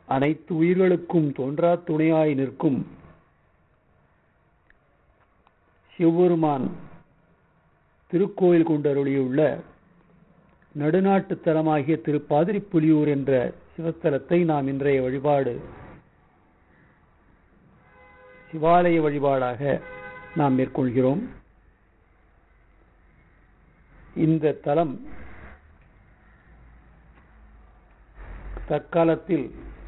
அனைத்து உயிர்களுக்கும் தோன்றா துணையாய் நிற்கும் சிவபெருமான் திருக்கோயில் கொண்டருளியுள்ள நடுநாட்டு தலமாகிய திரு பாதிரிப்புலியூர் என்ற சிவத்தலத்தை நாம் இன்றைய வழிபாடு சிவாலய வழிபாடாக நாம் மேற்கொள்கிறோம் இந்த தலம் தற்காலத்தில்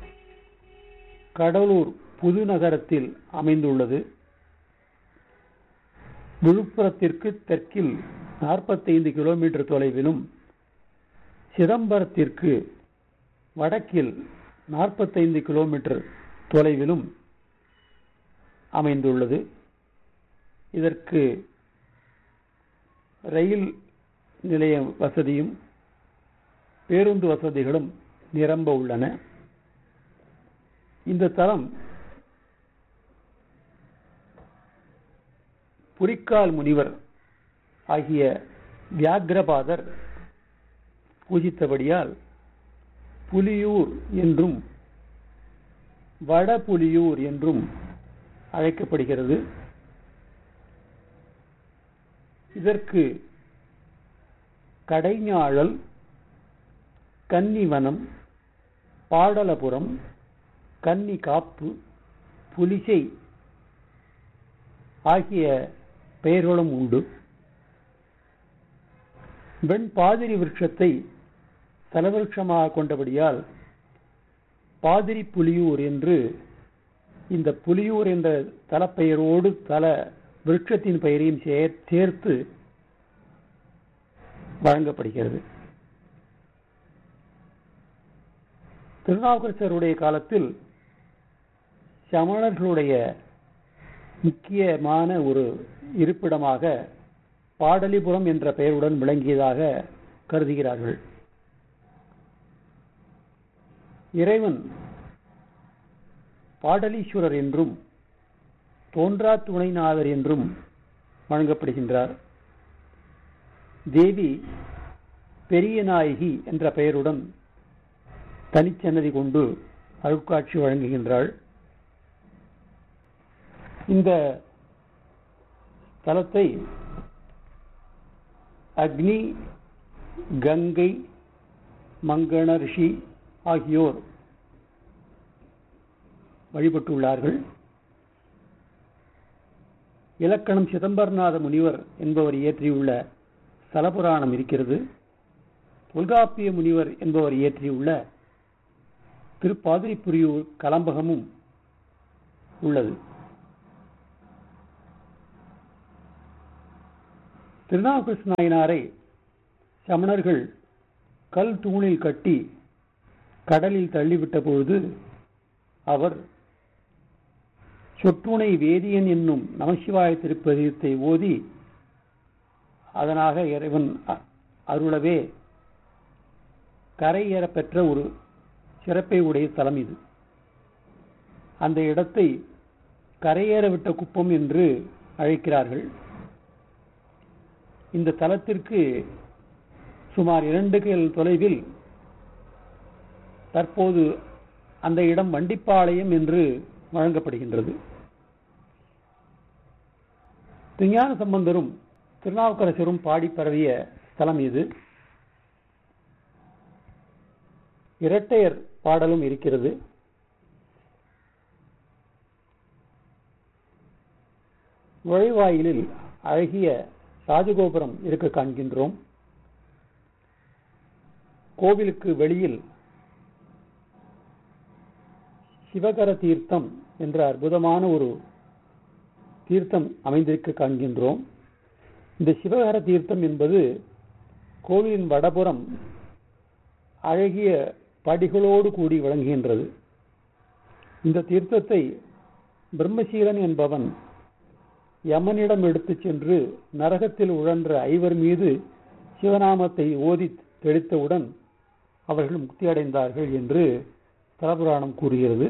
கடலூர் புதுநகரத்தில் அமைந்துள்ளது விழுப்புரத்திற்கு தெற்கில் நாற்பத்தைந்து கிலோமீட்டர் தொலைவிலும் சிதம்பரத்திற்கு வடக்கில் நாற்பத்தைந்து கிலோமீட்டர் தொலைவிலும் அமைந்துள்ளது இதற்கு ரயில் நிலைய வசதியும் பேருந்து வசதிகளும் நிரம்ப உள்ளன இந்த தலம் புரிக்கால் முனிவர் ஆகிய வியாகிரபாதர் பூஜித்தபடியால் புலியூர் என்றும் வடபுலியூர் என்றும் அழைக்கப்படுகிறது இதற்கு கடைஞாழல் கன்னிவனம் பாடலபுரம் கன்னி காப்பு புலிசை ஆகிய பெயர்களும் உண்டு வெண் பாதிரி விருட்சத்தை தலவிருட்சமாக கொண்டபடியால் பாதிரி புலியூர் என்று இந்த புலியூர் என்ற தலப்பெயரோடு தல விருட்சத்தின் பெயரையும் சேர்த்து வழங்கப்படுகிறது திருநாவுக்கரசருடைய காலத்தில் சமணர்களுடைய முக்கியமான ஒரு இருப்பிடமாக பாடலிபுரம் என்ற பெயருடன் விளங்கியதாக கருதுகிறார்கள் இறைவன் பாடலீஸ்வரர் என்றும் தோன்றா துணைநாதர் என்றும் வழங்கப்படுகின்றார் தேவி பெரிய நாயகி என்ற பெயருடன் தனிச்சன்னதி கொண்டு அருட்காட்சி வழங்குகின்றாள் இந்த தலத்தை அக்னி கங்கை மங்கண ரிஷி ஆகியோர் வழிபட்டுள்ளார்கள் இலக்கணம் சிதம்பரநாத முனிவர் என்பவர் இயற்றியுள்ள ஸ்தலபுராணம் இருக்கிறது தொல்காப்பிய முனிவர் என்பவர் இயற்றியுள்ள திருப்பாதிரிப்புரியூர் கலம்பகமும் உள்ளது திருநாவுக்கரசு நாயனாரை சமணர்கள் கல் தூணில் கட்டி கடலில் தள்ளிவிட்ட பொழுது அவர் சொற்றுணை வேதியன் என்னும் நமசிவாய திருப்பதியத்தை ஓதி அதனாக இறைவன் அருளவே கரை ஏறப்பெற்ற ஒரு சிறப்பை உடைய தலம் இது அந்த இடத்தை கரையேற விட்ட குப்பம் என்று அழைக்கிறார்கள் இந்த தலத்திற்கு சுமார் இரண்டு கில் தொலைவில் தற்போது அந்த இடம் வண்டிப்பாளையம் என்று வழங்கப்படுகின்றது திருஞான சம்பந்தரும் திருநாவுக்கரசரும் பாடி பரவிய ஸ்தலம் இது இரட்டையர் பாடலும் இருக்கிறது நுழைவாயிலில் அழகிய ராஜகோபுரம் இருக்க காண்கின்றோம் கோவிலுக்கு வெளியில் சிவகர தீர்த்தம் என்ற அற்புதமான ஒரு தீர்த்தம் அமைந்திருக்க காண்கின்றோம் இந்த சிவகர தீர்த்தம் என்பது கோவிலின் வடபுறம் அழகிய படிகளோடு கூடி விளங்குகின்றது இந்த தீர்த்தத்தை பிரம்மசீலன் என்பவன் யமனிடம் எடுத்துச் சென்று நரகத்தில் உழன்ற ஐவர் மீது சிவநாமத்தை ஓதி தெளித்தவுடன் அவர்கள் முக்தி அடைந்தார்கள் என்று தலபுராணம் கூறுகிறது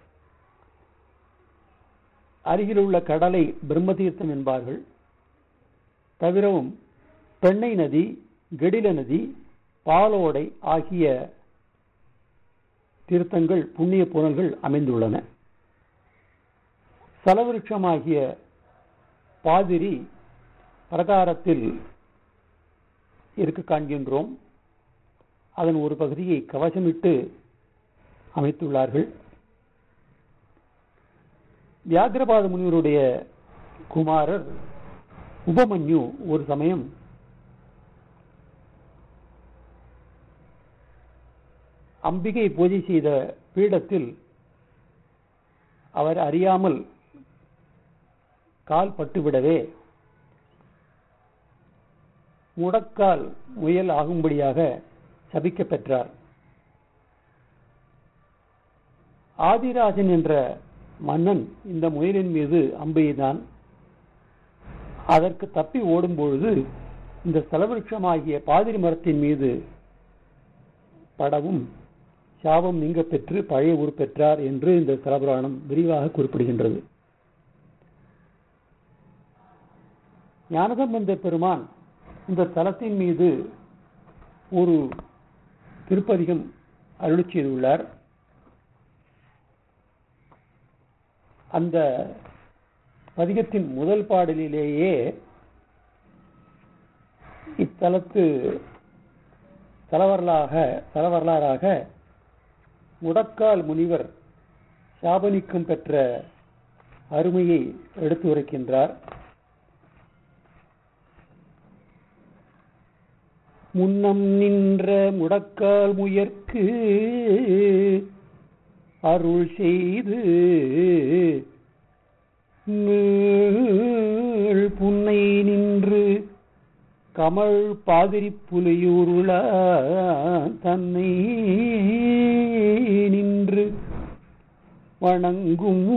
அருகில் உள்ள கடலை பிரம்மதீர்த்தம் என்பார்கள் தவிரவும் பெண்ணை நதி கெடில நதி பாலோடை ஆகிய தீர்த்தங்கள் புண்ணிய புனல்கள் அமைந்துள்ளன சலவிருட்சமாகிய பாதிரி பிரகாரத்தில் இருக்க காண்கின்றோம் அதன் ஒரு பகுதியை கவசமிட்டு அமைத்துள்ளார்கள் வியாகிரபாத முனிவருடைய குமாரர் உபமன்யு ஒரு சமயம் அம்பிகை பூஜை செய்த பீடத்தில் அவர் அறியாமல் கால் பட்டுவிடவே முடக்கால் முயல் ஆகும்படியாக சபிக்க பெற்றார் ஆதிராஜன் என்ற மன்னன் இந்த முயலின் மீது அம்பெய்தான் அதற்கு தப்பி ஓடும் பொழுது இந்த செலவிருஷமாகிய பாதிரி மரத்தின் மீது படவும் சாபம் நீங்க பெற்று பழைய ஊர் பெற்றார் என்று இந்த சிலபுராணம் விரிவாக குறிப்பிடுகின்றது ஞானசம்பந்த பெருமான் இந்த தலத்தின் மீது ஒரு திருப்பதிகம் அருளி செய்துள்ளார் அந்த பதிகத்தின் முதல் பாடலிலேயே இத்தலத்து தலவரலாக தலவரலாறாக முடக்கால் முனிவர் சாபனிக்கும் பெற்ற அருமையை எடுத்து உரைக்கின்றார் முன்னம் நின்ற முடக்கால் முயற்கு அருள் செய்து நீள் புன்னை நின்று கமல் பாதிரி புலியூருள தன்னை நின்று வணங்கும்